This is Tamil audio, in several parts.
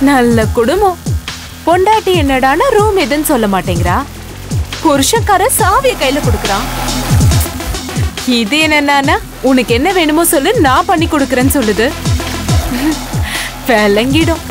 நல்ல குடும்பம் பொண்டாட்டி என்னடானா ரூம் எதுன்னு சொல்ல மாட்டேங்கிறா புருஷன்கார சாவிய கையில கொடுக்கறான் இது என்னன்னா உனக்கு என்ன வேணுமோ சொல்லு நான் பண்ணி கொடுக்கறேன்னு சொல்லுது விளங்கிடும்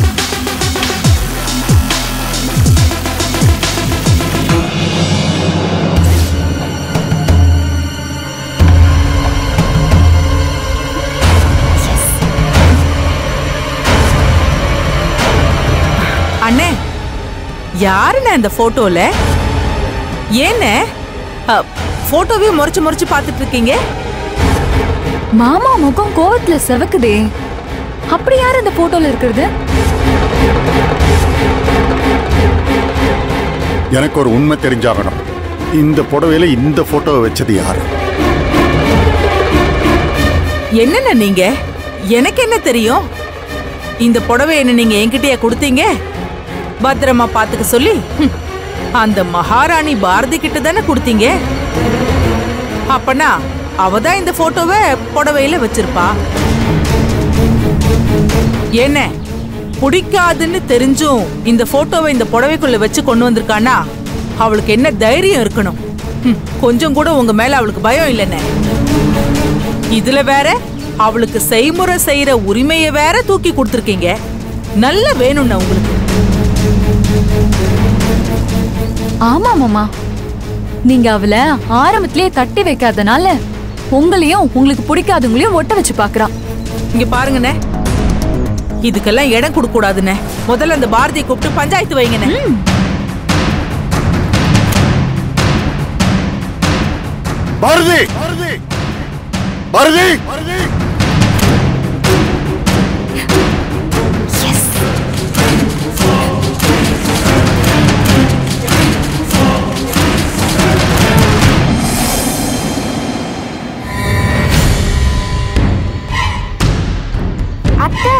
அண்ணே யாருண்ணே இந்த போட்டோல ஏண்ணே அ, போட்டோவே முறைச்சு முறைச்சு பார்த்துட்டு இருக்கீங்க மாமா முகம் கோவத்துல செவக்குதே அப்படி யார் அந்த போட்டோல இருக்கிறது எனக்கு ஒரு உண்மை தெரிஞ்சாகணும் இந்த புடவையில இந்த போட்டோவை வச்சது யாரு என்னண்ணே நீங்க எனக்கு என்ன தெரியும் இந்த புடவை என்ன நீங்க என்கிட்டயே கொடுத்தீங்க பத்திரமா பாத்துக்க சொல்லி ஹம், அந்த மகாராணி பாரதி கிட்ட தானே கொடுத்தீங்க அப்பனா அவ தான் இந்த போட்டோவை புடவையில வச்சிருப்பா என்ன பிடிக்காதுன்னு தெரிஞ்சும் இந்த போட்டோவை இந்த புடவைக்குள்ள வச்சு கொண்டு வந்திருக்கானா அவளுக்கு என்ன தைரியம் இருக்கணும் ஹம், கொஞ்சம் கூட உங்க மேல அவளுக்கு பயம் இல்லைண்ணே இதுல வேற அவளுக்கு செய்முறை செய்யற உரிமைய வேற தூக்கி கொடுத்துருக்கீங்க நல்ல வேணும்ண்ணே உங்களுக்கு ஆமா மாமா நீங்க அவள ஆரம்பத்திலேயே கட்டி வைக்காதனால உங்களையும் உங்களுக்கு பிடிக்காதவங்களையும் ஒட்ட வச்சு பாக்குறா இங்க பாருங்கண்ணே இதுக்கெல்லாம் இடம் கொடுக்க கூடாதுண்ணே முதல்ல அந்த பாரதியை கூப்பிட்டு பஞ்சாயத்து வைங்கண்ணே பாரதி பாரதி பாரதி பாரதி அத்தை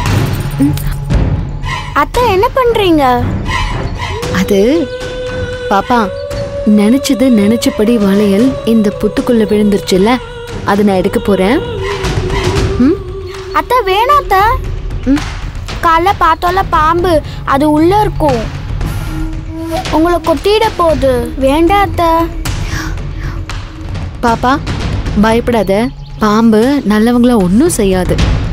அத்தை என்ன பண்றீங்க அது பாப்பா நினைச்சது நினைச்சபடி வளையல் இந்த புத்துக்குள்ள விழுந்துருச்சுல்ல அதை நான் எடுக்க போறேன் அத்தை வேணாம் அத்தை காலைல பார்த்தோம்ல பாம்பு அது உள்ள இருக்கும் உங்களை கொத்திட போகுது வேண்டாம் அத்தை பாப்பா பயப்படாத பாம்பு நல்லவங்கள ஒன்றும் செய்யாது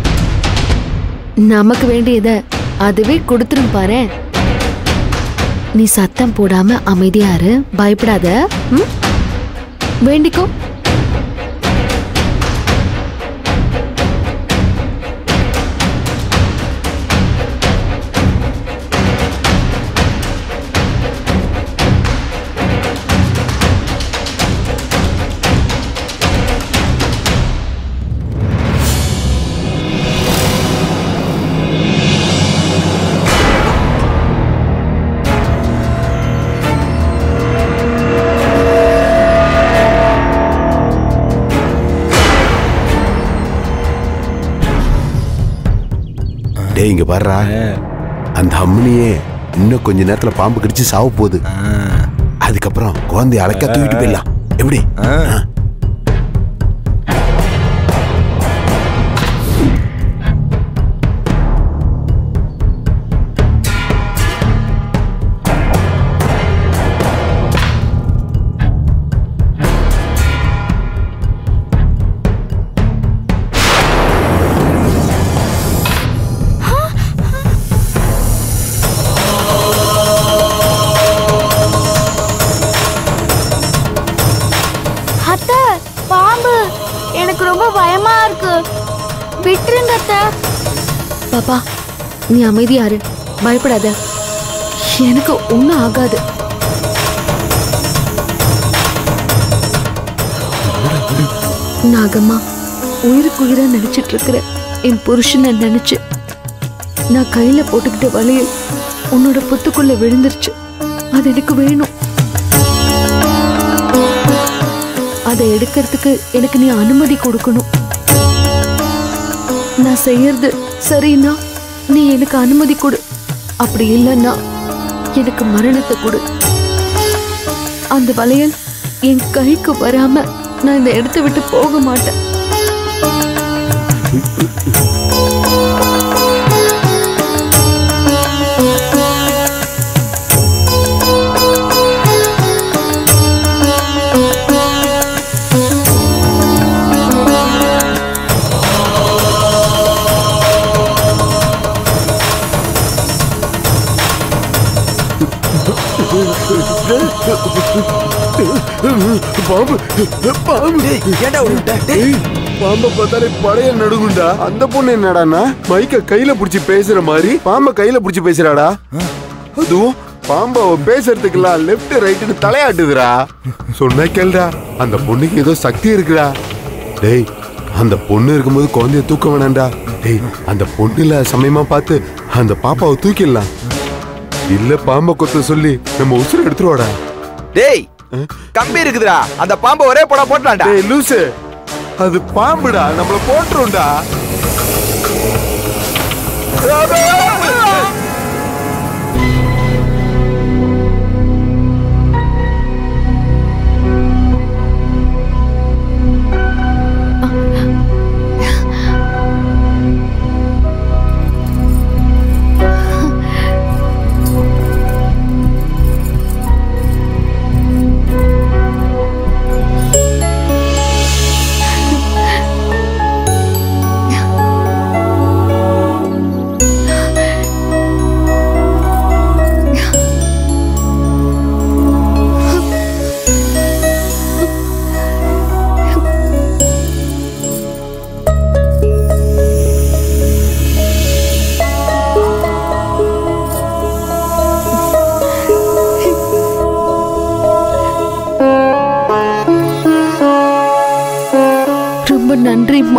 நமக்கு வேண்டியத அதுவே கொடுத்துரும் பாரு நீ சத்தம் போடாம அமைதியா இரு பயப்படாத ம்? வேண்டிக்கோ டேய் இங்க பாருடா அந்த அம்மனியே இன்னும் கொஞ்ச நேரத்துல பாம்பு கடிச்சு சாவ போகுது அதுக்கப்புறம் குழந்தைய அழைக்க தூக்கிட்டு போயிடலாம் எப்படி ஆ. அத்தை பாம்பு எனக்கு ரொம்ப பயமா இருக்கு விட்டுருங்க அத்தை பாப்பா நீ அமைதியா இரு பயப்படாத எனக்கு ஒன்றும் ஆகாது நாகம்மா உயிருக்குயிரா நினைச்சிட்டு இருக்கிற என் புருஷனை நினைச்சு நான் கையில போட்டுக்கிட்ட வளையல் உன்னோட புத்துக்குள்ள விழுந்துருச்சு அது எனக்கு வேணும் அதை எடுக்கிறதுக்கு எனக்கு நீ அனுமதி கொடுக்கணும் நான் செய்யறது சரின்னா நீ எனக்கு அனுமதி கொடு அப்படி இல்லைன்னா எனக்கு மரணத்தை கொடு அந்த வளையல் என் கைக்கு வராம நான் இந்த இடத்த விட்டு போக மாட்டேன் பாம்பு பாம்பு ஏன்டா விட்ட ஏய், பாம்பை பார்த்தாலே படைய நடுங்குண்டா அந்த பொண்ணு என்னடான்னா மைக்க கையில புடிச்சு பேசுற மாதிரி பாம்பை கையில புடிச்சு பேசுறாடா அதுவும் பாம்பை அவ பேசுறதுக்கெல்லாம் லெஃப்ட் ரைட்டுன்னு தலையாட்டுதுடா சொன்னா கேளுடா அந்த பொண்ணுக்கு ஏதோ சக்தி இருக்குடா டேய் அந்த பொண்ணு இருக்கும்போது குழந்தைய தூக்க வேணாம்டா டேய் அந்த பொண்ணுல சமயமா பார்த்து அந்த பாப்பாவை தூக்கிடலாம் இல்ல பாம்பை கொத்த சொல்லி நம்ம உசுர எடுத்துருவாடா டேய் கம்பி இருக்குதுடா அந்த பாம்பை ஒரே போடா போட்டான்டா டேய் லூசு அது பாம்புடா நம்மள போட்டுரும்டா ரொம்ப நன்றிம்மா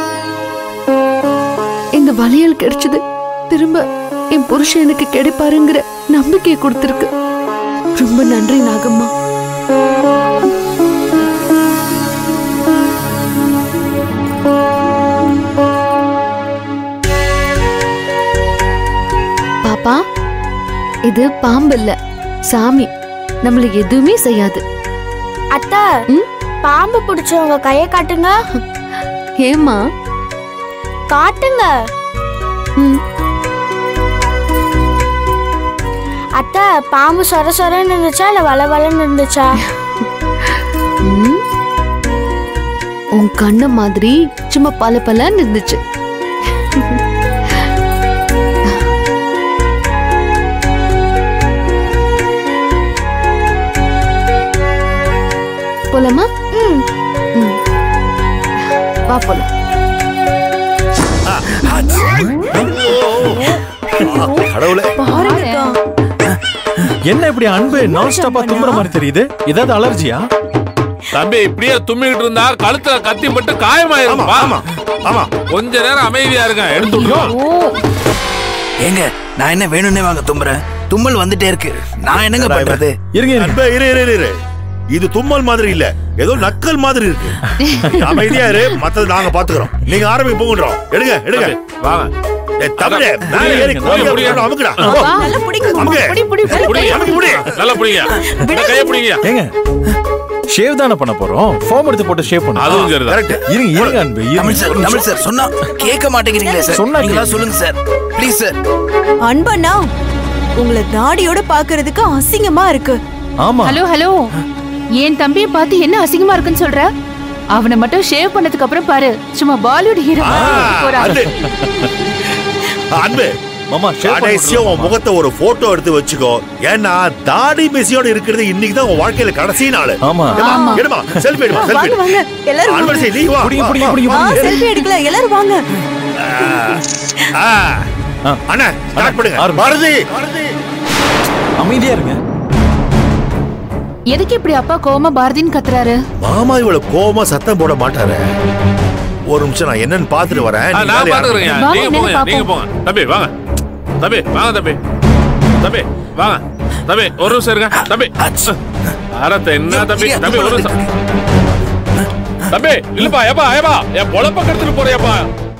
இந்த வளையல் கிடைச்சது திரும்ப என் புருஷன் எனக்கு கிடைப்பாருங்கிற நம்பிக்கை கொடுத்துருக்கு ரொம்ப நன்றி நாகம்மா பாப்பா இது பாம்பு இல்ல சாமி நம்மள எதுவுமே செய்யாது அத்தை ம்? பாம்பு பிடிச்சவங்க கையை காட்டுங்க ஏமா காட்டுங்க ம் அத்தை பாம்பு சொர சொரன்னு இருந்துச்சா இல்ல வள வளன்னு இருந்துச்சா ம். உன் கண்ணு மாதிரி சும்மா பல பலன்னு இருந்துச்சு போலாமா ம். ம். வா போலாம் கடவுளே என்ன இப்படி அன்பு நான் ஸ்டாப்பா தும்புற மாதிரி தெரியுது ஏதாவது அலர்ஜியா தம்பி இப்படியே தும்மிக்கிட்டு இருந்தா கழுத்துல கத்தி பட்டு காயமாயிரும் ஆமா ஆமா கொஞ்ச நேரம் அமைதியா இருங்க எடுத்து விட்டுருவோம் ஏங்க நான் என்ன வேணும்னே வாங்க தும்புறேன் தும்மல் வந்துட்டே இருக்கு நான் என்னங்க பண்றது இருங்க இருங்க. அன்பே, இரு இரு இரு, இரு இது தும்மல் மாதிரி இல்ல ஏதோ நக்கல் மாதிரி இருக்கு நீ அமைதியா இரு மத்தது நாங்க பாத்துக்கிறோம் நீங்க ஆரம்பி போங்கன்றோம் எடுங்க எடுங்க தம்பி, வாங்க ஏய், தமிழே மேல ஏறி நல்லா கோழி புடிங்க. அப்படியே அமுக்குடா நல்லா பிடிக்கும் அமுக்கு. புடிங்க அமுக்கு, புடி. நல்லா புடிங்க இந்த கையை புடிங்க ஏங்க ஷேவ் தானே பண்ண போறோம் ஃபோம் எடுத்து போட்டு ஷேவ் பண்ணும் அதுவும் சரிதான் கரெக்ட் இருங்க இருங்க அன்பு தமிழ் சார் இருங்க தமிழ் சார் சொன்னா கேட்க மாட்டேங்கிறீங்களே சார் சொன்னா நீங்களா கேளு. சொல்லுங்க சார் ப்ளீஸ் சார் அன்பண்ணா உங்களை தாடியோட பாக்குறதுக்கு அசிங்கமா இருக்கு ஆமா ஹலோ ஹலோ என் தம்பியை பார்த்து என்ன அசிங்கமா இருக்குன்னு சொல்ற அவனை மட்டும் ஷேவ் பண்ணதுக்கு அப்புறம் பாரு சும்மா பாலிவுட் ஹீரோ அது அன்பு மாமா ஷேவ் கடைசியா உன் முகத்தை ஒரு போட்டோ எடுத்து வச்சுக்கோ ஏன்னா தாடி மிசியோட இருக்கிறது இன்னைக்கு தான் உன் வாழ்க்கையில கடைசி நாள் ஆமா எடுமா, எடுமா செல்ஃபி எடுமா செல்ஃி வாங்க வாங்க எல்லாரும் வாங்க. அன்பரசி நீ வா புடிங்க வா, புடிங்க வா. புடிங்க ஆ புடிங்க செல்ஃபி எடுக்கலாம் எல்லாரும் வாங்க ஆ. ஆ. அண்ணா ஸ்டார்ட் பண்ணுங்க ஆரம்பி. பாரதி அமைதியா இருங்க எதுக்கு இப்படி அப்பா கோவமா பாரதின்னு கத்துறாரு மாமா இவ்வளவு கோவமா சத்தம் போட மாட்டாரு ஒரு நிமிஷம் நான் என்னன்னு பாத்துட்டு வரேன் ஆ, நீ நான் வேலையை பாத்துக்கிறேங்க வாங்க, நீங்க போங்க என்னன்னு நீங்க போங்க தம்பி வாங்க தம்பி வாங்க தம்பி தம்பி வாங்க தம்பி ஒரு நிமிஷம் இருங்க தம்பி அரத்த என்ன தம்பி தம்பி ஒரு நிமிஷம் தம்பி இல்லப்பா ஏப்பா ஏப்பா என் பொழப்ப கெடுத்துட்டு போறியாப்பா